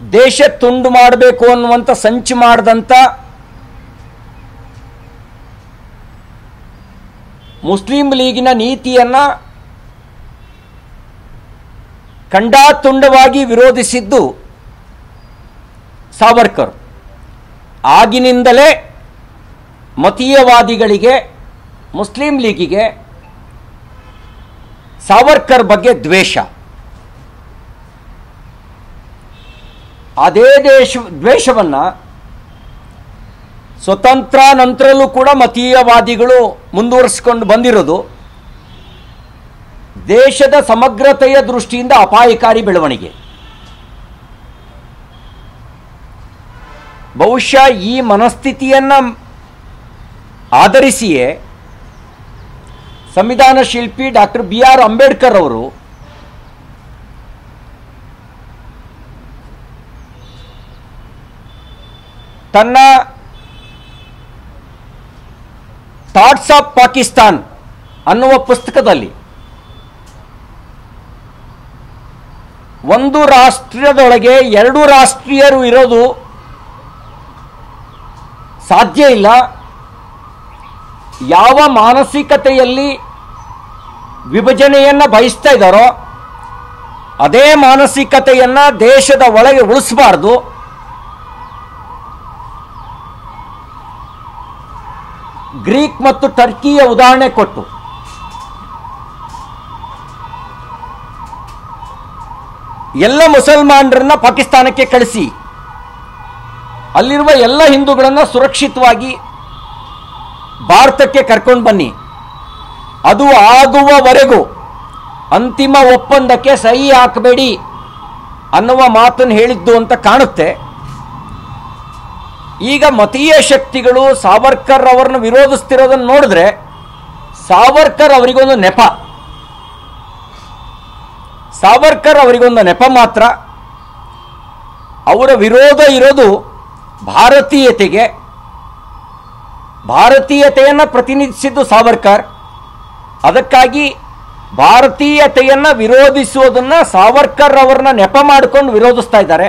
ದೇಶ ತುಂಡು ಮಾಡಬೇಕು ಅನ್ನುವಂಥ ಸಂಚು ಮಾಡಿದಂಥ ಮುಸ್ಲಿಂ ಲೀಗಿನ ನೀತಿಯನ್ನು ಖಂಡಾತುಂಡವಾಗಿ ವಿರೋಧಿಸಿದ್ದು ಸಾವರ್ಕರ್ ಆಗಿನಿಂದಲೇ ಮತೀಯವಾದಿಗಳಿಗೆ ಮುಸ್ಲಿಂ ಲೀಗಿಗೆ ಸಾವರ್ಕರ್ ಬಗ್ಗೆ ದ್ವೇಷ ಅದೇ ದೇಶ ದ್ವೇಷವನ್ನು ಸ್ವತಂತ್ರ ನಂತರಲ್ಲೂ ಕೂಡ ಮತೀಯವಾದಿಗಳು ಮುಂದುವರಿಸಿಕೊಂಡು ಬಂದಿರೋದು ದೇಶದ ಸಮಗ್ರತೆಯ ದೃಷ್ಟಿಯಿಂದ ಅಪಾಯಕಾರಿ ಬೆಳವಣಿಗೆ ಬಹುಶಃ ಈ ಮನಸ್ಥಿತಿಯನ್ನು ಆಧರಿಸಿಯೇ ಸಂವಿಧಾನ ಶಿಲ್ಪಿ ಡಾಕ್ಟರ್ ಬಿ ಆರ್ ಅಂಬೇಡ್ಕರ್ ಅವರು ತನ್ನ ಥಾಟ್ಸ್ ಆಫ್ ಪಾಕಿಸ್ತಾನ್ ಅನ್ನುವ ಪುಸ್ತಕದಲ್ಲಿ ಒಂದು ರಾಷ್ಟ್ರದೊಳಗೆ ಎರಡು ರಾಷ್ಟ್ರೀಯರು ಇರೋದು ಸಾಧ್ಯ ಇಲ್ಲ ಯಾವ ಮಾನಸಿಕತೆಯಲ್ಲಿ ವಿಭಜನೆಯನ್ನು ಬಯಸ್ತಾ ಇದ್ದಾರೋ ಅದೇ ಮಾನಸಿಕತೆಯನ್ನು ದೇಶದ ಒಳಗೆ ಉಳಿಸಬಾರ್ದು ಗ್ರೀಕ್ ಮತ್ತು ಟರ್ಕಿಯ ಉದಾಹರಣೆ ಕೊಟ್ಟು ಎಲ್ಲ ಮುಸಲ್ಮಾನರನ್ನ ಪಾಕಿಸ್ತಾನಕ್ಕೆ ಕಳಿಸಿ ಅಲ್ಲಿರುವ ಎಲ್ಲ ಹಿಂದೂಗಳನ್ನು ಸುರಕ್ಷಿತವಾಗಿ ಭಾರತಕ್ಕೆ ಕರ್ಕೊಂಡು ಬನ್ನಿ ಅದು ಆಗುವವರೆಗೂ ಅಂತಿಮ ಒಪ್ಪಂದಕ್ಕೆ ಸಹಿ ಹಾಕಬೇಡಿ ಅನ್ನುವ ಮಾತನ್ನು ಹೇಳಿದ್ದು ಅಂತ ಕಾಣುತ್ತೆ ಈಗ ಮತೀಯ ಶಕ್ತಿಗಳು ಸಾವರ್ಕರ್ ಅವರನ್ನು ವಿರೋಧಿಸ್ತಿರೋದನ್ನು ನೋಡಿದ್ರೆ ಸಾವರ್ಕರ್ ಅವರಿಗೊಂದು ನೆಪ ಸಾವರ್ಕರ್ ಅವರಿಗೊಂದು ನೆಪ ಮಾತ್ರ ಅವರ ವಿರೋಧ ಇರೋದು ಭಾರತೀಯತೆಗೆ ಭಾರತೀಯತೆಯನ್ನು ಪ್ರತಿನಿಧಿಸಿದ್ದು ಸಾವರ್ಕರ್ ಅದಕ್ಕಾಗಿ ಭಾರತೀಯತೆಯನ್ನು ವಿರೋಧಿಸುವುದನ್ನು ಸಾವರ್ಕರ್ ಅವರನ್ನ ನೆಪ ಮಾಡಿಕೊಂಡು ವಿರೋಧಿಸ್ತಾ ಇದ್ದಾರೆ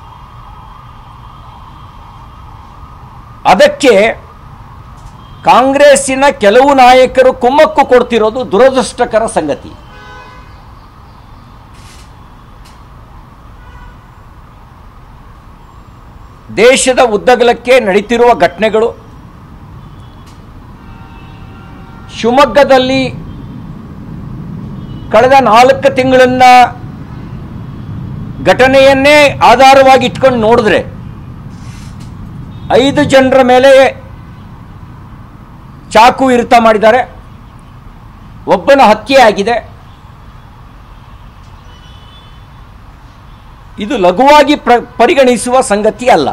ಅದಕ್ಕೆ ಕಾಂಗ್ರೆಸ್ಸಿನ ಕೆಲವು ನಾಯಕರು ಕುಮ್ಮಕ್ಕು ಕೊಡ್ತಿರೋದು ದುರದೃಷ್ಟಕರ ಸಂಗತಿ ದೇಶದ ಉದ್ದಗಲಕ್ಕೆ ನಡೀತಿರುವ ಘಟನೆಗಳು ಶಿವಮೊಗ್ಗದಲ್ಲಿ ಕಳೆದ ನಾಲ್ಕು ತಿಂಗಳನ್ನ ಘಟನೆಯನ್ನೇ ಆಧಾರವಾಗಿ ಇಟ್ಕೊಂಡು ನೋಡಿದ್ರೆ ಐದು ಜನರ ಮೇಲೆ ಚಾಕು ಇರುತ್ತ ಮಾಡಿದ್ದಾರೆ ಒಬ್ಬನ ಹತ್ಯೆ ಆಗಿದೆ ಇದು ಲಘುವಾಗಿ ಪ್ರ ಪರಿಗಣಿಸುವ ಸಂಗತಿ ಅಲ್ಲ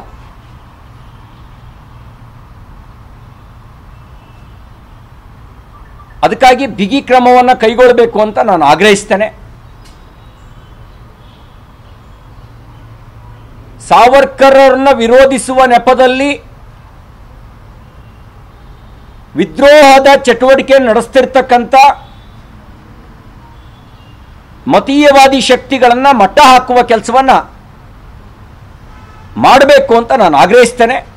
ಅದಕ್ಕಾಗಿ ಬಿಗಿ ಕ್ರಮವನ್ನು ಕೈಗೊಳ್ಳಬೇಕು ಅಂತ ನಾನು ಆಗ್ರಹಿಸ್ತೇನೆ ಸಾವರ್ಕರನ್ನ ವಿರೋಧಿಸುವ ನೆಪದಲ್ಲಿ ವಿದ್ರೋಹದ ಚಟುವಟಿಕೆ ನಡೆಸ್ತಿರ್ತಕ್ಕಂಥ ಮತೀಯವಾದಿ ಶಕ್ತಿಗಳನ್ನು ಮಟ್ಟ ಹಾಕುವ ಕೆಲಸವನ್ನು ಮಾಡಬೇಕು ಅಂತ ನಾನು ಆಗ್ರಹಿಸ್ತೇನೆ